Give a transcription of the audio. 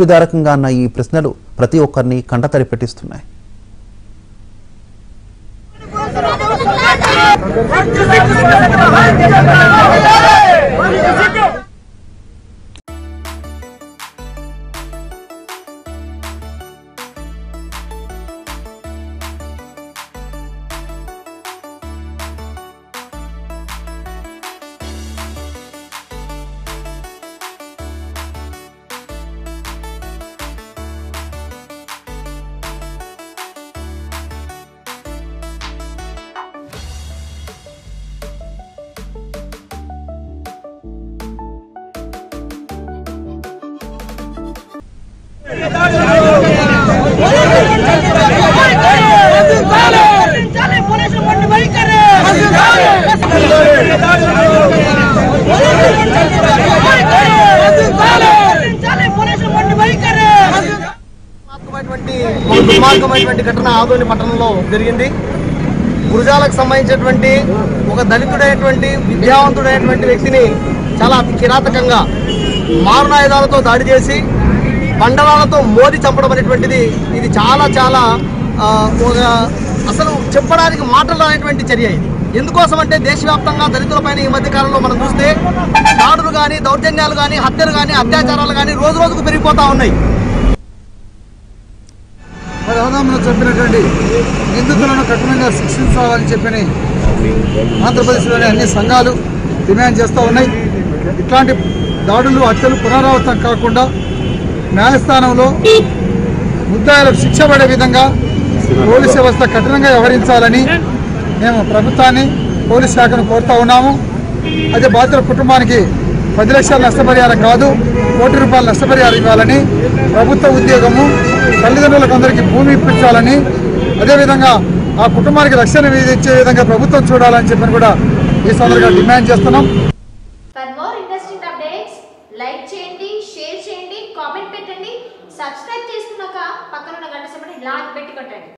స్ఫూర్తిదాయకంగా అన్న ఈ ప్రశ్నలు ప్రతి ఒక్కరిని కంటతడి పెట్టిస్తున్నాయి చాలే పోలీసులు మొండి వైఖరి చాలే పోలీసులు మొండి వైఖరి దుర్మార్గమైనటువంటి ఒక దుర్మార్గమైనటువంటి ఘటన ఆదోని పట్టణంలో జరిగింది గురుజాలకు సంబంధించినటువంటి ఒక దళితుడైనటువంటి విద్యావంతుడైనటువంటి వ్యక్తిని చాలా అతి కిరాతకంగా మారణాయుధాలతో దాడి చేసి బండరాలతో మోది చంపడం అనేటువంటిది ఇది చాలా చాలా ఆ, ఒక అసలు చెప్పడానికి మాటలు రానటువంటి చర్య ఇది ఎందుకోసం అంటే దేశవ్యాప్తంగా దళితులపైన ఈ మధ్య కాలంలో మనం చూస్తే దాడులు కానీ దౌర్జన్యాలు కానీ హత్యలు కానీ అత్యాచారాలు కానీ రోజు రోజుకు పెరిగిపోతా ఉన్నాయి మరి అవధానంలో చెప్పినటువంటి నిందితులను కఠినంగా శిక్షించాలని చెప్పని ఆంధ్రప్రదేశ్లోని అన్ని సంఘాలు డిమాండ్ చేస్తూ ఉన్నాయి ఇట్లాంటి దాడులు హత్యలు పునరావృతం కాకుండా న్యాయస్థానంలో ముద్దాయిలకు శిక్ష పడే విధంగా పోలీస్ వ్యవస్థ కఠినంగా వ్యవహరించాలని మేము ప్రభుత్వాన్ని పోలీస్ శాఖను కోరుతా ఉన్నాము అదే బాధితుల కుటుంబానికి పది లక్షల నష్టపరిహారం కాదు కోటి రూపాయల నష్టపరిహారం ఇవ్వాలని ప్రభుత్వ ఉద్యోగము తల్లిదండ్రులకు అందరికీ భూమి ఇప్పించాలని అదేవిధంగా ఆ కుటుంబానికి రక్షణ విధించే విధంగా ప్రభుత్వం చూడాలని చెప్పని కూడా ఈ సందర్భంగా డిమాండ్ చేస్తున్నాం for more interesting updates like చేయండి షేర్ చేయండి కామెంట్ పెట్టండి సబ్స్క్రైబ్ చేసుకున్నాక పక్కన ఉన్న గంట సమయం లాగ్ పెట్టి కొట్టండి